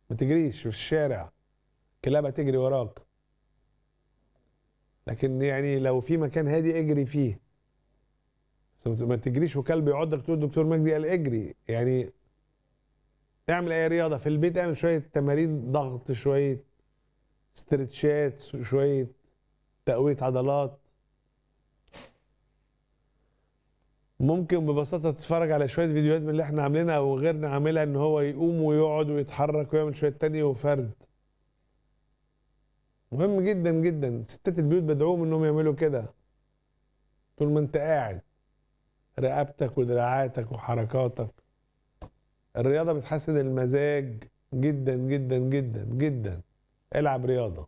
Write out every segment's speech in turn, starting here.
ما تجريش في الشارع كلاب هتجري وراك لكن يعني لو في مكان هادي اجري فيه بس ما تجريش وكلب يعضك تقول دكتور مجدي قال اجري يعني اعمل اي رياضه في البيت اعمل شويه تمارين ضغط شويه استرتشات شويه تقويه عضلات ممكن ببساطه تتفرج على شويه فيديوهات من اللي احنا عاملينها او غيرنا عاملها ان هو يقوم ويقعد ويتحرك ويعمل شويه تانية وفرد مهم جدا جدا ستات البيوت بدعوهم انهم يعملوا كده طول ما انت قاعد رقبتك ودراعاتك وحركاتك الرياضه بتحسن المزاج جدا جدا جدا جدا العب رياضه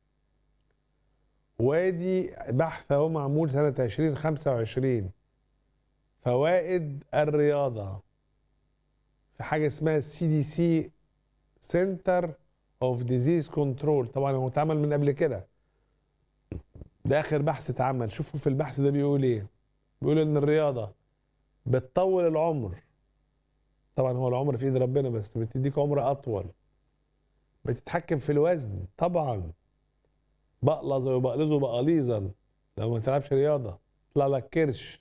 وادي بحث اهو معمول سنه 2025 فوائد الرياضه في حاجه اسمها السي دي سي سنتر اوف ديزيز كنترول طبعا هو اتعمل من قبل كده ده اخر بحث اتعمل شوفوا في البحث ده بيقول ايه بيقول ان الرياضه بتطول العمر طبعا هو العمر في ايد ربنا بس بتديك عمر اطول بتتحكم في الوزن طبعا بقلظ وبقلظه بقليظا لو ما تلعبش رياضه يطلع لك كرش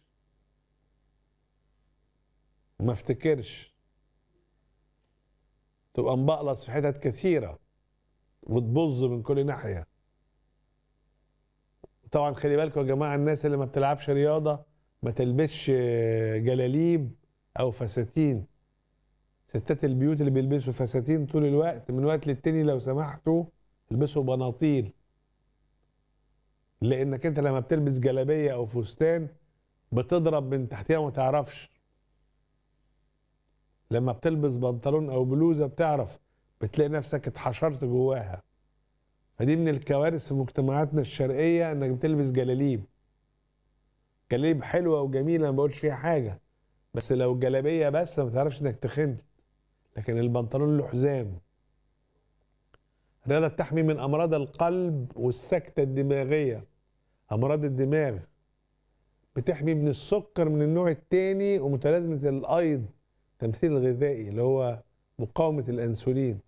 ما افتكرش تبقى مبقلص في حتت كثيره وتبظ من كل ناحيه طبعا خلي بالكم يا جماعه الناس اللي ما بتلعبش رياضه ما تلبسش جلاليب او فساتين ستات البيوت اللي بيلبسوا فساتين طول الوقت من وقت للتاني لو سمحتوا البسوا بناطيل لانك انت لما بتلبس جلابيه او فستان بتضرب من تحتها وما تعرفش لما بتلبس بنطلون او بلوزه بتعرف بتلاقي نفسك اتحشرت جواها فدي من الكوارث في مجتمعاتنا الشرقيه انك بتلبس جلاليب جلاليب حلوه وجميله ما بقولش فيها حاجه بس لو الجلابيه بس ما تعرفش انك تخن لكن البنطلون له حزام الرياضه بتحمي من امراض القلب والسكته الدماغيه امراض الدماغ بتحمي من السكر من النوع الثاني ومتلازمه الايض التمثيل الغذائي اللي هو مقاومه الانسولين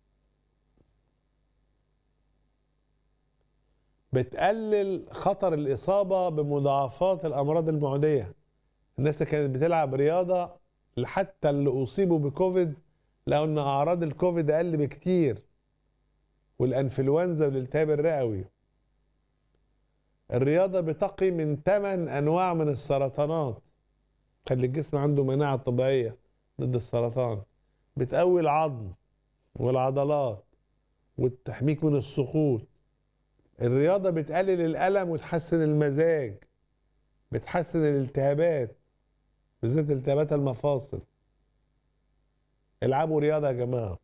بتقلل خطر الاصابه بمضاعفات الامراض المعديه الناس اللي كانت بتلعب رياضه حتى اللي اصيبوا بكوفيد لقوا ان اعراض الكوفيد اقل بكتير والانفلونزا والالتهاب الرئوي الرياضه بتقي من 8 انواع من السرطانات خلي الجسم عنده مناعه طبيعيه ضد السرطان بتقوي العظم والعضلات وتحميك من السقوط الرياضه بتقلل الالم وتحسن المزاج بتحسن الالتهابات بالذات التهابات المفاصل العبوا رياضه يا جماعه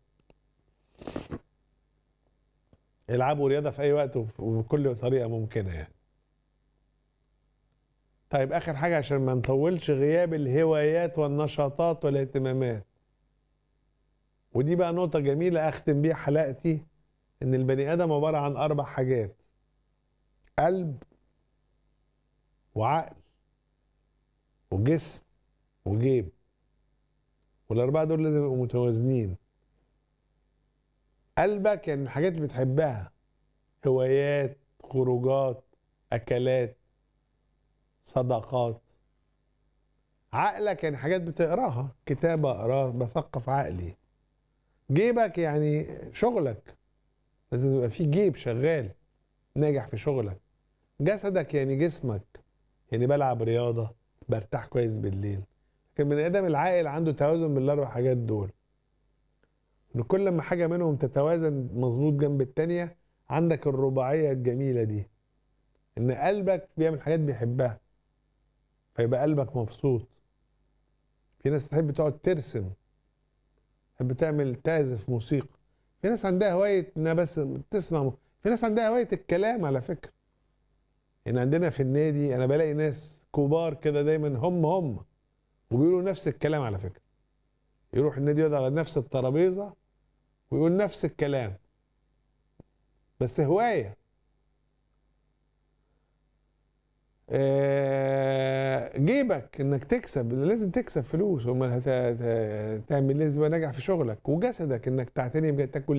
العبوا رياضه في اي وقت وبكل طريقه ممكنه يعني طيب اخر حاجه عشان ما نطولش غياب الهوايات والنشاطات والاهتمامات ودي بقى نقطه جميله اختم بيها حلقتي ان البني ادم عباره عن اربع حاجات قلب وعقل وجسم وجيب والاربعه دول لازم يبقوا متوازنين قلبك يعني الحاجات اللي بتحبها هوايات خروجات اكلات صداقات عقلك يعني حاجات بتقراها كتاب اقراه بثقف عقلي جيبك يعني شغلك لازم يبقى في جيب شغال ناجح في شغلك جسدك يعني جسمك يعني بلعب رياضه برتاح كويس بالليل لكن البني ادم العاقل عنده توازن بين الاربع حاجات دول ان كل ما حاجه منهم تتوازن مظبوط جنب التانيه عندك الرباعيه الجميله دي ان قلبك بيعمل حاجات بيحبها فيبقى قلبك مبسوط في ناس تحب تقعد ترسم تحب تعمل تعزف موسيقى في ناس عندها هوايه انها بس تسمع في ناس عندها هوايه الكلام على فكره يعني عندنا في النادي انا بلاقي ناس كبار كده دايما هم هم وبيقولوا نفس الكلام على فكره يروح النادي يقعد على نفس الترابيزه ويقول نفس الكلام بس هوايه آه، جيبك انك تكسب لازم تكسب فلوس امال هت- هت- تعمل لازم تبقى ناجح في شغلك وجسدك انك تعتني بج- تاكل